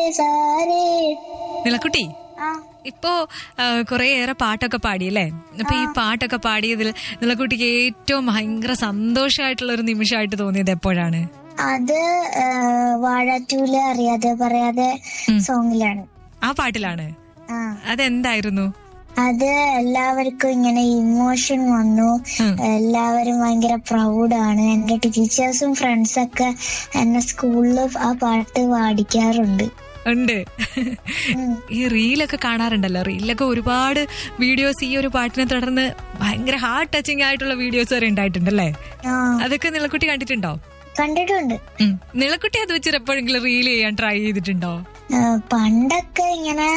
സാരേ നിലക്കുട്ടി ആ ഇപ്പോ കുറെ ഏറെ പാട്ടൊക്കെ പാടിയല്ലേ അപ്പൊ ഈ പാട്ടൊക്കെ പാടിയതിൽ നിലക്കുട്ടിക്ക് ഏറ്റവും ഭയങ്കര സന്തോഷമായിട്ടുള്ള ഒരു നിമിഷമായിട്ട് തോന്നിയത് എപ്പോഴാണ് അത് വാഴാറ്റൂല് അറിയാതെ പറയാതെ സോങ്ങിലാണ് ആ പാട്ടിലാണ് ആ അതെന്തായിരുന്നു അത് എല്ലാവർക്കും ഇങ്ങനെ ഇമോഷൻ വന്നു ഉം. എല്ലാവരും ഭയങ്കര പ്രൗഡാണ് എന്റെ ടീച്ചേഴ്സും ഫ്രണ്ട്സൊക്കെ എന്നെ സ്കൂളിൽ ആ പാട്ട് പാടിക്കാറുണ്ട് ഉണ്ട് ഉം. ഈ റീലൊക്കെ കാണാറുണ്ടല്ലോ റീലൊക്കെ ഒരുപാട് വീഡിയോസ് ഈ ഒരു പാട്ടിനെ തുടർന്ന് ഭയങ്കര ഹാർട്ട് ടച്ചിങ് ആയിട്ടുള്ള വീഡിയോസ് വരെ ഉണ്ടായിട്ടുണ്ടല്ലേ ആ അതൊക്കെ നിലക്കുട്ടി കണ്ടിട്ടുണ്ടോ കണ്ടിട്ടുണ്ട് ഉം. നിലക്കുട്ടി അത് വെച്ചിട്ട് എപ്പോഴെങ്കിലും റീൽ ചെയ്യാൻ ട്രൈ ചെയ്തിട്ടുണ്ടോ ആ, പണ്ടൊക്കെ ഇങ്ങനെ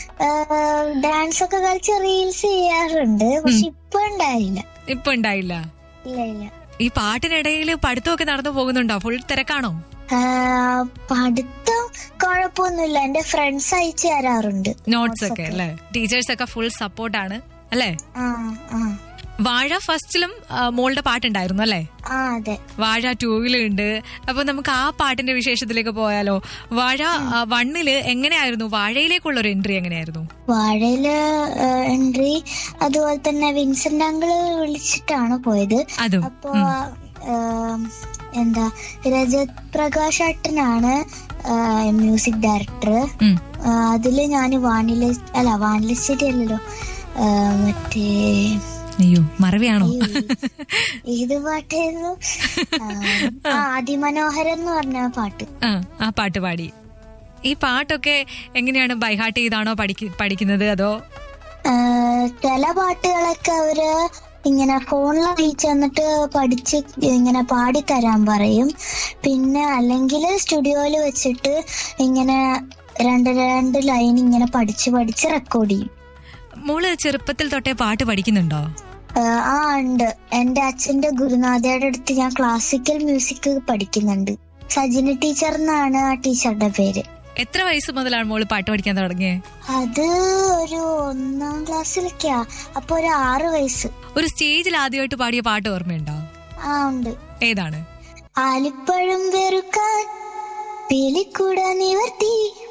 ഡാൻസ് ഒക്കെ കളിച്ച് റീൽസ് ചെയ്യാറുണ്ട് പക്ഷെ ഇപ്പൊ ഉണ്ടായില്ല ഇപ്പൊ ഉണ്ടായില്ല ഇല്ല ഇല്ല ഈ പാട്ടിനിടയിൽ പഠിത്തമൊക്കെ നടന്നു പോകുന്നുണ്ടോ ഫുൾ തിരക്കാണോ ആ, പഠിത്തം കുഴപ്പമൊന്നുമില്ല എന്റെ ഫ്രണ്ട്സ് അയച്ചു തരാറുണ്ട് നോട്ട്സ് ഒക്കെ അല്ലേ ടീച്ചേഴ്സ് ഒക്കെ ഫുൾ സപ്പോർട്ടാണ് അല്ലേ ആ ആ വാഴ ഫസ്റ്റിലും ആ, മോളുടെ പാട്ടുണ്ടായിരുന്നു അല്ലേ ആ അതെ വാഴ ടൂവിലും ഉണ്ട് അപ്പൊ നമുക്ക് ആ പാട്ടിന്റെ വിശേഷത്തിലേക്ക് പോയാലോ വാഴ ആ, വണ്ണില് എങ്ങനെയായിരുന്നു വാഴയിലേക്കുള്ള ഒരു എൻട്രി എങ്ങനെയായിരുന്നു വാഴയില് എൻട്രി അതുപോലെ തന്നെ വിൻസെന്റ് അങ്കിള് വിളിച്ചിട്ടാണ് പോയത് അതും അപ്പോ ആം, എന്താ രജത് പ്രകാശ് ഏട്ടനാണ് മ്യൂസിക് ഡയറക്ടർ ഉം. അതില് ഞാൻ വാനില അല്ല വാനിലിസ്റ്റേറ്റ് അല്ലല്ലോ ആ, മറ്റേ അയ്യോ മറവിയാണോ ഏത് പാട്ടായിരുന്നു ആ, ആ അതിമനോഹരം എന്ന് പറഞ്ഞ പാട്ട് ആ ആ പാട്ട് പാടി ഈ പാട്ടൊക്കെ എങ്ങനെയാണ് ബൈഹാർട്ട് ചെയ്താണോ പഠിക്ക- പഠിക്കുന്നത് അതോ ആ, ചില പാട്ടുകളൊക്കെ അവര് ഇങ്ങനെ ഫോണിൽ അറിയിച്ച് തന്നിട്ട് പഠിച്ച് ഇങ്ങനെ പാടിത്തരാൻ പറയും പിന്നെ അല്ലെങ്കിൽ സ്റ്റുഡിയോയിൽ വെച്ചിട്ട് ഇങ്ങനെ രണ്ട് രണ്ട് ലൈൻ ഇങ്ങനെ പഠിച്ച് പഠിച്ച് റെക്കോർഡ് ചെയ്യും മോള് ചെറുപ്പത്തിൽ തൊട്ടേ പാട്ട് പഠിക്കുന്നുണ്ടോ ആ, ആ ഉണ്ട് എന്റെ അച്ഛന്റെ ഗുരുനാഥയുടെ അടുത്ത് ഞാൻ ക്ലാസിക്കൽ മ്യൂസിക് പഠിക്കുന്നുണ്ട് സജിന ടീച്ചർ എന്നാണ് ആ ടീച്ചറുടെ പേര് എത്ര വയസ്സ് മുതലാണ് മോള് പാട്ട് പഠിക്കാൻ തുടങ്ങിയത് അത് ഒരു ഒന്നാം ക്ലാസ്സിലൊക്കെയാ അപ്പൊ ഒരു ആറ് വയസ്സ് ഒരു സ്റ്റേജിൽ ആദ്യമായിട്ട് പാടിയ പാട്ട് ഓർമ്മയുണ്ടോ ആ ഉണ്ട് ഏതാണ് ആലിപ്പഴം വെറുക്കാൻ പേലിക്കൂട നിവർത്തി